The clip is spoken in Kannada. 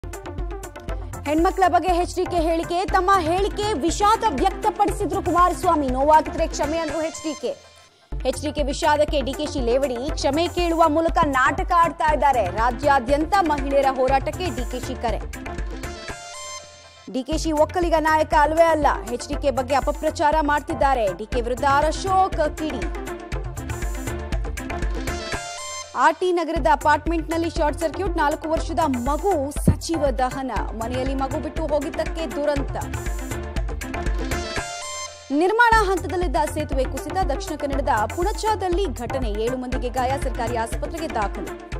ಹೆಣ್ಮಕ್ಳ ಬಗ್ಗೆ ಎಚ್ಡಿಕೆ ಹೇಳಿಕೆ ತಮ್ಮ ಹೇಳಿಕೆ ವಿಷಾದ ವ್ಯಕ್ತಪಡಿಸಿದ್ರು ಕುಮಾರಸ್ವಾಮಿ ನೋವಾಗಿದ್ರೆ ಕ್ಷಮೆ ಅಂದ್ರು ಎಚ್ಡಿಕೆ ಎಚ್ಡಿಕೆ ವಿಷಾದಕ್ಕೆ ಡಿಕೆಶಿ ಲೇವಡಿ ಕ್ಷಮೆ ಕೇಳುವ ಮೂಲಕ ನಾಟಕ ಆಡ್ತಾ ಇದ್ದಾರೆ ರಾಜ್ಯಾದ್ಯಂತ ಮಹಿಳೆಯರ ಹೋರಾಟಕ್ಕೆ ಡಿಕೆಶಿ ಕರೆ ಡಿಕೆಶಿ ಒಕ್ಕಲಿಗ ನಾಯಕ ಅಲ್ವೇ ಅಲ್ಲ ಎಚ್ಡಿಕೆ ಬಗ್ಗೆ ಅಪಪ್ರಚಾರ ಮಾಡ್ತಿದ್ದಾರೆ ಡಿಕೆ ವಿರುದ್ಧ ಆರ್ ಅಶೋಕ್ ಕಿಡಿ ಆರ್ಟಿ ನಗರದ ಅಪಾರ್ಟ್ಮೆಂಟ್ನಲ್ಲಿ ಶಾರ್ಟ್ ಸರ್ಕ್ಯೂಟ್ ನಾಲ್ಕು ವರ್ಷದ ಮಗು ಸಚಿವ ದಹನ ಮನೆಯಲ್ಲಿ ಮಗು ಬಿಟ್ಟು ಹೋಗಿದ್ದಕ್ಕೆ ದುರಂತ ನಿರ್ಮಾಣ ಹಂತದಲ್ಲಿದ್ದ ಸೇತುವೆ ಕುಸಿತ ದಕ್ಷಿಣ ಕನ್ನಡದ ಪುಣಚದಲ್ಲಿ ಘಟನೆ ಏಳು ಮಂದಿಗೆ ಗಾಯ ಸರ್ಕಾರಿ ಆಸ್ಪತ್ರೆಗೆ ದಾಖಲು